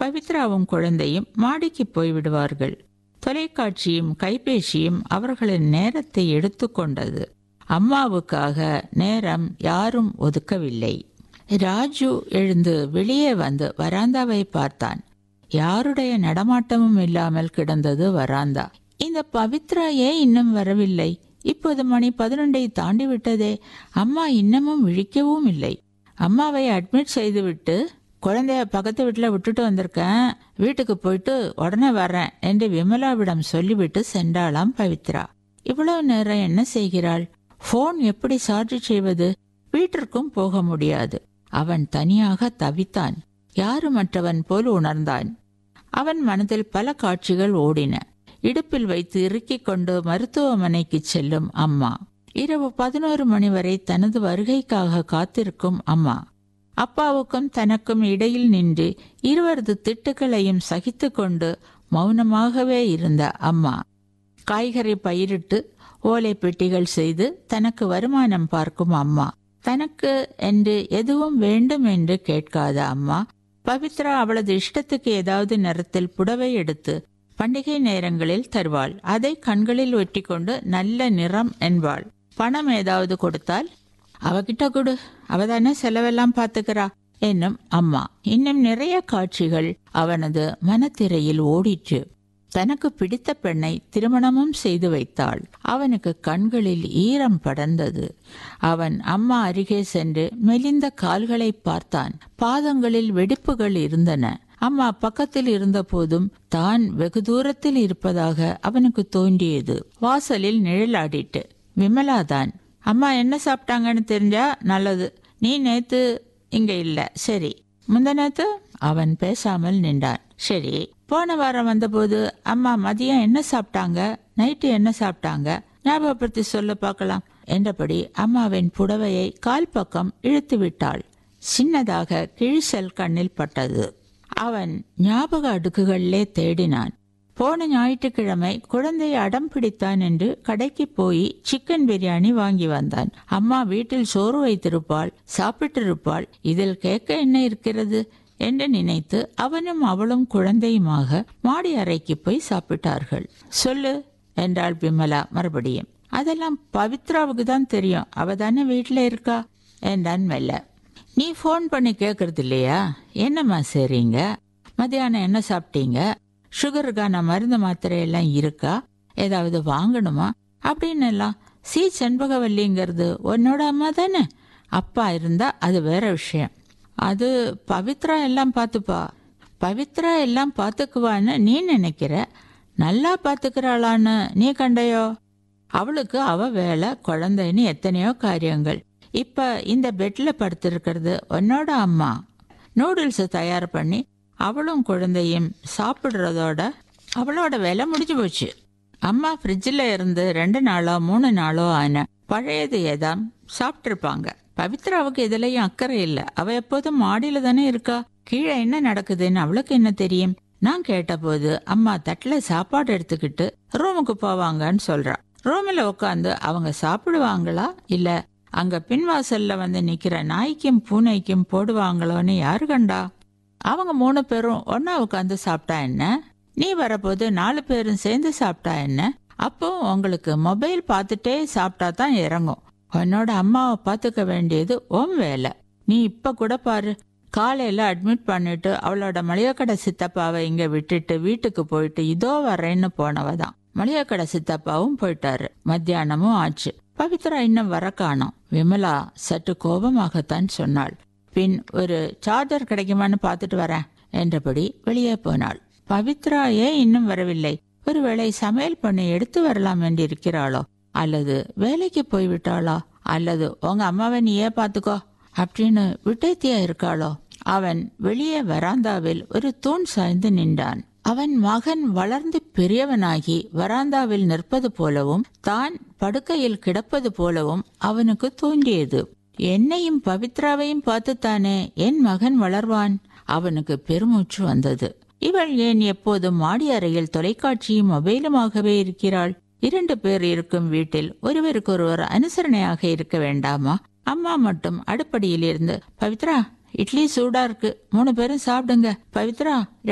பவித்ராவும் குழந்தையும் மாடிக்கு போய்விடுவார்கள் தொலைக்காட்சியும் கைபேசியும் அவர்களின் நேரத்தை எடுத்துக்கொண்டது அம்மாவுக்காக நேரம் யாரும் ஒதுக்கவில்லை ராஜு எழுந்து வெளியே வந்து வராந்தாவை பார்த்தான் யாருடைய நடமாட்டமும் இல்லாமல் கிடந்தது வராந்தா இந்த பவித்ரா ஏன் இன்னும் வரவில்லை இப்போது மணி பதினொன்றை தாண்டி விட்டதே அம்மா இன்னமும் விழிக்கவும் இல்லை அம்மாவை அட்மிட் செய்துவிட்டு குழந்தைய பக்கத்து வீட்டில் விட்டுட்டு வந்திருக்கேன் வீட்டுக்கு போயிட்டு உடனே வரேன் என்று விமலாவிடம் சொல்லிவிட்டு சென்றாளாம் பவித்ரா இவ்வளவு நேரம் என்ன செய்கிறாள் போன் எப்படி சார்ஜ் செய்வது வீட்டிற்கும் போக முடியாது அவன் தனியாக தவித்தான் யாருமற்றவன் போல் உணர்ந்தான் அவன் மனதில் பல காட்சிகள் ஓடின இடுப்பில் வைத்து இறுக்கிக் கொண்டு மருத்துவமனைக்கு செல்லும் அம்மா இரவு பதினோரு மணி வரை தனது வருகைக்காக காத்திருக்கும் அம்மா அப்பாவுக்கும் தனக்கும் இடையில் நின்று இருவரது திட்டுகளையும் சகித்து கொண்டு மௌனமாகவே இருந்த அம்மா காய்கறி பயிரிட்டு ஓலை பெட்டிகள் செய்து தனக்கு வருமானம் பார்க்கும் அம்மா தனக்கு என்று எதுவும் வேண்டும் என்று கேட்காத அம்மா பவித்ரா அவளது இஷ்டத்துக்கு ஏதாவது நிறத்தில் புடவை எடுத்து பண்டிகை நேரங்களில் தருவாள் அதை கண்களில் ஒட்டி கொண்டு நல்ல நிறம் என்பாள் பணம் ஏதாவது கொடுத்தால் அவகிட்ட கொடு அவதானே செலவெல்லாம் பாத்துக்கிறா என்னும் அம்மா இன்னும் நிறைய காட்சிகள் அவனது மனத்திரையில் ஓடிற்று தனக்கு பிடித்த பெண்ணை திருமணமும் செய்து வைத்தாள் அவனுக்கு கண்களில் ஈரம் படர்ந்தது அவன் அம்மா அருகே சென்று மெலிந்த கால்களை பார்த்தான் பாதங்களில் வெடிப்புகள் இருந்தன அம்மா பக்கத்தில் இருந்த போதும் தான் வெகு தூரத்தில் இருப்பதாக அவனுக்கு தோன்றியது வாசலில் நிழலாடிட்டு விமலாதான் அம்மா என்ன சாப்பிட்டாங்கன்னு தெரிஞ்சா நல்லது நீ நேத்து இங்க இல்ல சரி முந்த நேத்து அவன் பேசாமல் நின்றான் சரி போன வாரம் வந்தபோது அம்மா மதியம் என்ன சாப்பிட்டாங்க நைட்டு என்ன சாப்பிட்டாங்க ஞாபகப்படுத்தி சொல்ல பார்க்கலாம் என்றபடி அம்மாவின் புடவையை கால் பக்கம் இழுத்து விட்டாள் சின்னதாக கிழிசல் கண்ணில் பட்டது அவன் ஞாபக அடுக்குகளிலே தேடினான் போன ஞாயிற்றுக்கிழமை குழந்தை அடம் பிடித்தான் என்று கடைக்கு போய் சிக்கன் பிரியாணி வாங்கி வந்தான் அம்மா வீட்டில் சோறு வைத்திருப்பாள் சாப்பிட்டிருப்பாள் இதில் கேட்க என்ன இருக்கிறது என்று நினைத்து அவனும் அவளும் குழந்தையுமாக மாடி அறைக்கு போய் சாப்பிட்டார்கள் சொல்லு என்றாள் பிமலா மறுபடியும் அதெல்லாம் பவித்ராவுக்கு தான் தெரியும் அவ தானே வீட்டில் இருக்கா என்றான் மெல்ல நீ ஃபோன் பண்ணி கேட்கறது இல்லையா என்னம்மா சரிங்க மத்தியானம் என்ன சாப்பிட்டீங்க சுகருக்கான மருந்து மாத்திரை எல்லாம் இருக்கா ஏதாவது வாங்கணுமா அப்படின்னு எல்லாம் சி செண்பகவல்லிங்கிறது உன்னோட அம்மா தானே அப்பா இருந்தா அது வேற விஷயம் அது பவித்ரா எல்லாம் பார்த்துப்பா பவித்ரா எல்லாம் பார்த்துக்குவான்னு நீ நினைக்கிற நல்லா பார்த்துக்கிறாளான்னு நீ கண்டையோ அவளுக்கு அவ வேலை குழந்தைன்னு எத்தனையோ காரியங்கள் இப்ப இந்த பெட்ல படுத்திருக்கிறது உன்னோட அம்மா நூடுல்ஸ் தயார் பண்ணி அவளும் குழந்தையும் சாப்பிடுறதோட அவளோட வேலை முடிஞ்சு போச்சு அம்மா ஃப்ரிட்ஜில் இருந்து ரெண்டு நாளோ மூணு நாளோ ஆன பழையது ஏதாம் சாப்பிட்டிருப்பாங்க பவித்ராவுக்கு இதுலயும் அக்கறை இல்ல அவ எப்போதும் மாடியில தானே இருக்கா கீழே என்ன நடக்குதுன்னு அவளுக்கு என்ன தெரியும் நான் கேட்டபோது அம்மா தட்டுல சாப்பாடு எடுத்துக்கிட்டு ரூமுக்கு போவாங்கன்னு சொல்றா ரூம்ல உட்காந்து அவங்க சாப்பிடுவாங்களா இல்ல அங்க பின்வாசல்ல வந்து நிக்கிற நாய்க்கும் பூனைக்கும் போடுவாங்களோன்னு யாரு கண்டா அவங்க மூணு பேரும் ஒன்னா உட்காந்து சாப்பிட்டா என்ன நீ வரப்போது நாலு பேரும் சேர்ந்து சாப்பிட்டா என்ன அப்போ உங்களுக்கு மொபைல் பார்த்துட்டே சாப்பிட்டா தான் இறங்கும் உன்னோட அம்மாவை பார்த்துக்க வேண்டியது உன் வேலை நீ இப்ப கூட பாரு காலையில அட்மிட் பண்ணிட்டு அவளோட மளிகைக்கடை சித்தப்பாவை இங்க விட்டுட்டு வீட்டுக்கு போயிட்டு இதோ வரேன்னு போனவ தான் மளிகைக்கடை சித்தப்பாவும் போயிட்டாரு மத்தியானமும் ஆச்சு பவித்ரா இன்னும் வர காணோம் விமலா சற்று கோபமாகத்தான் சொன்னாள் பின் ஒரு சார்ஜர் கிடைக்குமான்னு பார்த்துட்டு வரேன் என்றபடி வெளியே போனாள் பவித்ரா ஏன் இன்னும் வரவில்லை ஒருவேளை சமையல் பண்ணி எடுத்து வரலாம் என்று இருக்கிறாளோ அல்லது வேலைக்கு போய்விட்டாளா அல்லது உங்க அம்மாவை நீயே பாத்துக்கோ அப்படின்னு விட்டேத்தியா இருக்காளோ அவன் வெளியே வராந்தாவில் ஒரு தூண் சாய்ந்து நின்றான் அவன் மகன் வளர்ந்து பெரியவனாகி வராந்தாவில் நிற்பது போலவும் தான் படுக்கையில் கிடப்பது போலவும் அவனுக்கு தோன்றியது என்னையும் பவித்ராவையும் பார்த்துத்தானே என் மகன் வளர்வான் அவனுக்கு பெருமூச்சு வந்தது இவள் ஏன் எப்போதும் மாடி அறையில் தொலைக்காட்சியும் மொபைலுமாகவே இருக்கிறாள் இரண்டு பேர் இருக்கும் வீட்டில் ஒருவருக்கொருவர் அனுசரணையாக இருக்க வேண்டாமா அம்மா மட்டும் அடுப்படியில் இருந்து பவித்ரா இட்லி சூடா இருக்கு மூணு பேரும் சாப்பிடுங்க பவித்ரா